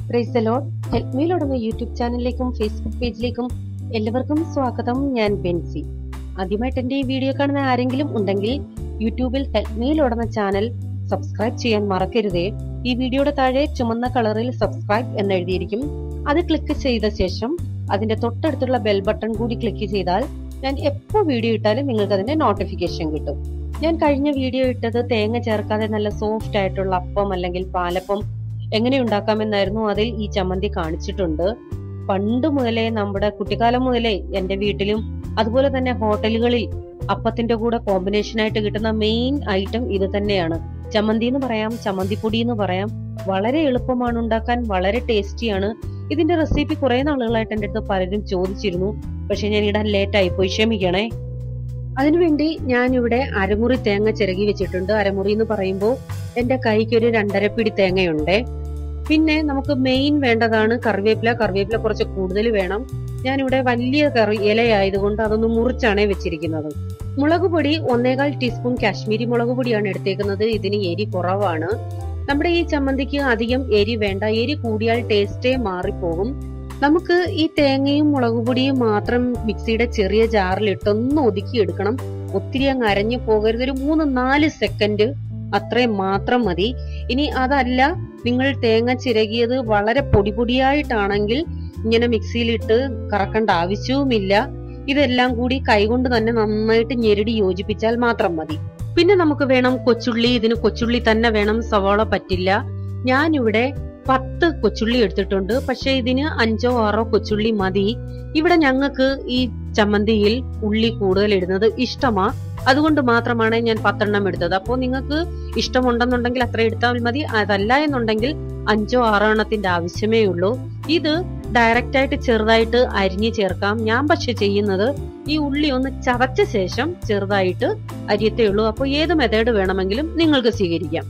price the Lord help me Lord എന്ന YouTube ചാനലിലേക്കും Facebook പേജിലേക്കും എല്ലാവർക്കും സ്വാഗതം ഞാൻ ബെൻസി ആദ്യമായിട്ട് എന്റെ ഈ വീഡിയോ കാണുന്ന ആരെങ്കിലും ഉണ്ടെങ്കിൽ യൂട്യൂബിൽ ഹെൽപ്പ് മീ ലോഡ് എന്ന ചാനൽ സബ്സ്ക്രൈബ് ചെയ്യാൻ മറക്കരുതേ ഈ വീഡിയോയുടെ താഴെ ചുമന്ന കളറിൽ സബ്സ്ക്രൈബ് എന്ന് എഴുതിയിരിക്കും അത് ക്ലിക്ക് ചെയ്ത ശേഷം അതിന്റെ തൊട്ടടുത്തുള്ള ബെൽ ബട്ടൺ കൂടി ക്ലിക്ക് ചെയ്താൽ ഞാൻ എപ്പോൾ വീഡിയോ ഇട്ടാലും നിങ്ങൾക്ക് അതിന്റെ നോട്ടിഫിക്കേഷൻ കിട്ടും ഞാൻ കഴിഞ്ഞ വീഡിയോ ഇട്ടത് തേങ്ങ ചേർക്കാതെ നല്ല സോഫ്റ്റ് ആയിട്ടുള്ള അപ്പം അല്ലെങ്കിൽ പാലപ്പം എങ്ങനെ ഉണ്ടാക്കാമെന്നായിരുന്നു അതിൽ ഈ ചമ്മന്തി കാണിച്ചിട്ടുണ്ട് പണ്ട് മുതലേ നമ്മുടെ കുട്ടിക്കാലം മുതലേ എന്റെ വീട്ടിലും അതുപോലെ തന്നെ ഹോട്ടലുകളിൽ അപ്പത്തിന്റെ കൂടെ കോമ്പിനേഷൻ ആയിട്ട് കിട്ടുന്ന മെയിൻ ഐറ്റം ഇത് തന്നെയാണ് ചമ്മന്തി എന്ന് പറയാം ചമ്മന്തിപ്പൊടി എന്ന് പറയാം വളരെ എളുപ്പമാണ് ഉണ്ടാക്കാൻ വളരെ ടേസ്റ്റിയാണ് ഇതിന്റെ റെസിപ്പി കുറെ നാളുകളായിട്ട് എന്റെ അടുത്ത് പലരും ചോദിച്ചിരുന്നു പക്ഷെ ഞാൻ ഇടാൻ ലേറ്റ് ആയി പോയി ക്ഷമിക്കണേ അതിനുവേണ്ടി ഞാൻ ഇവിടെ അരമുറി തേങ്ങ ചിരകി വെച്ചിട്ടുണ്ട് അരമുറി എന്ന് പറയുമ്പോൾ എന്റെ കൈക്ക് ഒരു രണ്ടരപ്പിടി തേങ്ങയുണ്ട് പിന്നെ നമുക്ക് മെയിൻ വേണ്ടതാണ് കറിവേപ്പില കറിവേപ്പില കുറച്ച് കൂടുതൽ വേണം ഞാനിവിടെ വലിയ കറി ഇലയായതുകൊണ്ട് അതൊന്ന് മുറിച്ചാണ് വെച്ചിരിക്കുന്നത് മുളക് പൊടി ഒന്നേകാൽ ടീസ്പൂൺ കാശ്മീരി മുളക് പൊടിയാണ് എടുത്തേക്കുന്നത് ഇതിന് എരി കുറവാണ് നമ്മുടെ ഈ ചമ്മന്തിക്ക് അധികം എരി വേണ്ട എരി കൂടിയാൽ ടേസ്റ്റേ മാറിപ്പോകും നമുക്ക് ഈ തേങ്ങയും മുളക് പൊടിയും മാത്രം മിക്സിയുടെ ചെറിയ ജാറിലിട്ടൊന്ന് ഒതുക്കിയെടുക്കണം ഒത്തിരി അങ്ങ് അരഞ്ഞു പോകരുത് ഒരു മൂന്ന് നാല് സെക്കൻഡ് അത്രയും മാത്രം മതി ഇനി അതല്ല നിങ്ങൾ തേങ്ങ ചിരകിയത് വളരെ പൊടി പൊടിയായിട്ടാണെങ്കിൽ ഇങ്ങനെ മിക്സിയിലിട്ട് കറക്കേണ്ട ആവശ്യവുമില്ല ഇതെല്ലാം കൂടി കൈകൊണ്ട് തന്നെ നന്നായിട്ട് ഞെരടി യോജിപ്പിച്ചാൽ മാത്രം മതി പിന്നെ നമുക്ക് വേണം കൊച്ചുള്ളി ഇതിന് കൊച്ചുള്ളി തന്നെ വേണം സവാള പറ്റില്ല ഞാനിവിടെ പത്ത് കൊച്ചുള്ളി എടുത്തിട്ടുണ്ട് പക്ഷെ ഇതിന് അഞ്ചോ ആറോ കൊച്ചുള്ളി മതി ഇവിടെ ഞങ്ങൾക്ക് ഈ ചമ്മന്തിയിൽ ഉള്ളി കൂടുതൽ ഇടുന്നത് ഇഷ്ടമാ അതുകൊണ്ട് മാത്രമാണ് ഞാൻ പത്തെണ്ണം എടുത്തത് അപ്പോൾ നിങ്ങൾക്ക് ഇഷ്ടമുണ്ടെന്നുണ്ടെങ്കിൽ അത്ര എടുത്താൽ മതി അതല്ല എന്നുണ്ടെങ്കിൽ അഞ്ചോ ആറോ എണ്ണത്തിന്റെ ആവശ്യമേ ഉള്ളൂ ഇത് ഡയറക്റ്റ് ആയിട്ട് ചെറുതായിട്ട് അരിഞ്ഞ് ചേർക്കാം ഞാൻ പക്ഷെ ചെയ്യുന്നത് ഈ ഉള്ളി ഒന്ന് ചതച്ച ശേഷം ചെറുതായിട്ട് അരിയത്തേ ഉള്ളൂ അപ്പോൾ ഏത് മെത്തേഡ് വേണമെങ്കിലും നിങ്ങൾക്ക് സ്വീകരിക്കാം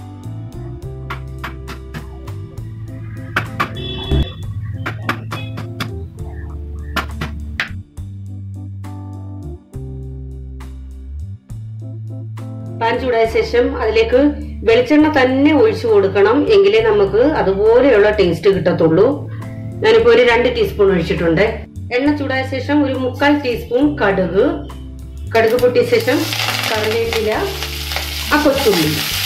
പാൻ ചൂടായ ശേഷം അതിലേക്ക് വെളിച്ചെണ്ണ തന്നെ ഒഴിച്ചു കൊടുക്കണം എങ്കിലേ നമുക്ക് അതുപോലെയുള്ള ടേസ്റ്റ് കിട്ടത്തുള്ളൂ ഞാനിപ്പോ ഒരു രണ്ട് ടീസ്പൂൺ ഒഴിച്ചിട്ടുണ്ട് എണ്ണ ചൂടായ ശേഷം ഒരു മുക്കാൽ ടീസ്പൂൺ കടുക് കടുക് പൊട്ടിയ ശേഷം കറിവേപ്പില ആ കൊച്ചുള്ളി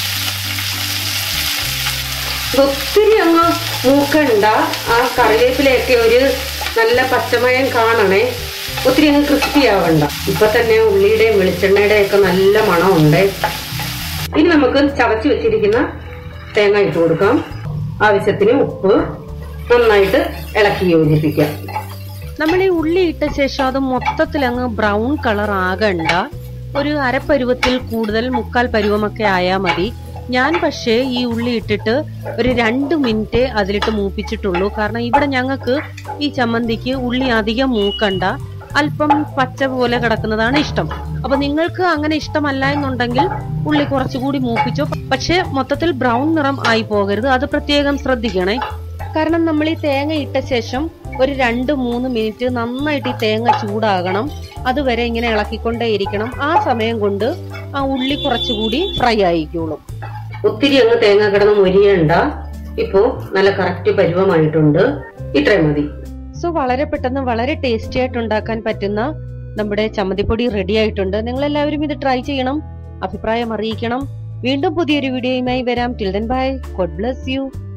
ഒത്തിരി അങ്ങ് മൂക്കണ്ട ആ കറിവേപ്പിലയൊക്കെ ഒരു നല്ല പച്ചമയം കാണണേ ഒത്തിരി അങ്ങ് ക്രിസ്പി ആവണ്ട ഇപ്പൊ തന്നെ ഉള്ളിയുടെയും വെളിച്ചെണ്ണയുടെയും ഒക്കെ നല്ല മണമുണ്ട് ഇനി നമുക്ക് ചതച്ച് വെച്ചിരിക്കുന്ന തേങ്ങ ഇട്ട് കൊടുക്കാം ആവശ്യത്തിന് ഉപ്പ് നന്നായിട്ട് ഇളക്കി യോജിപ്പിക്കാം നമ്മൾ ഈ ഉള്ളി ഇട്ട ശേഷം അത് മൊത്തത്തിൽ അങ്ങ് ബ്രൗൺ കളർ ആകണ്ട ഒരു അരപ്പരുവത്തിൽ കൂടുതൽ മുക്കാൽ പരുവമൊക്കെ ആയാൽ മതി ഞാൻ പക്ഷേ ഈ ഉള്ളി ഇട്ടിട്ട് ഒരു രണ്ട് മിനിറ്റ് അതിലിട്ട് മൂപ്പിച്ചിട്ടുള്ളൂ കാരണം ഇവിടെ ഞങ്ങൾക്ക് ഈ ചമ്മന്തിക്ക് ഉള്ളി അധികം മൂക്കണ്ട അല്പം പച്ച പോലെ കിടക്കുന്നതാണ് ഇഷ്ടം അപ്പൊ നിങ്ങൾക്ക് അങ്ങനെ ഇഷ്ടമല്ല എന്നുണ്ടെങ്കിൽ ഉള്ളി കുറച്ചുകൂടി മൂപ്പിച്ചോ പക്ഷെ മൊത്തത്തിൽ ബ്രൗൺ നിറം ആയി പോകരുത് അത് പ്രത്യേകം ശ്രദ്ധിക്കണേ കാരണം നമ്മൾ ഈ തേങ്ങ ഇട്ട ശേഷം ഒരു രണ്ട് മൂന്ന് മിനിറ്റ് നന്നായിട്ട് ഈ തേങ്ങ ചൂടാകണം അതുവരെ ഇങ്ങനെ ഇളക്കിക്കൊണ്ടേയിരിക്കണം ആ സമയം കൊണ്ട് ആ ഉള്ളി കുറച്ചുകൂടി ഫ്രൈ ആയിക്കോളും ഒത്തിരി അങ്ങ് തേങ്ങ കിടന്ന് മൊരിയണ്ട ഇപ്പോ നല്ല കറക്റ്റ് പരുവമായിട്ടുണ്ട് ഇത്രയും മതി സോ വളരെ പെട്ടെന്ന് വളരെ ടേസ്റ്റി ആയിട്ട് ഉണ്ടാക്കാൻ പറ്റുന്ന നമ്മുടെ ചമ്മന്തിപ്പൊടി റെഡി ആയിട്ടുണ്ട് നിങ്ങൾ എല്ലാവരും ഇത് ട്രൈ ചെയ്യണം അഭിപ്രായം അറിയിക്കണം വീണ്ടും പുതിയൊരു വീഡിയോയുമായി വരാം till then bye God bless U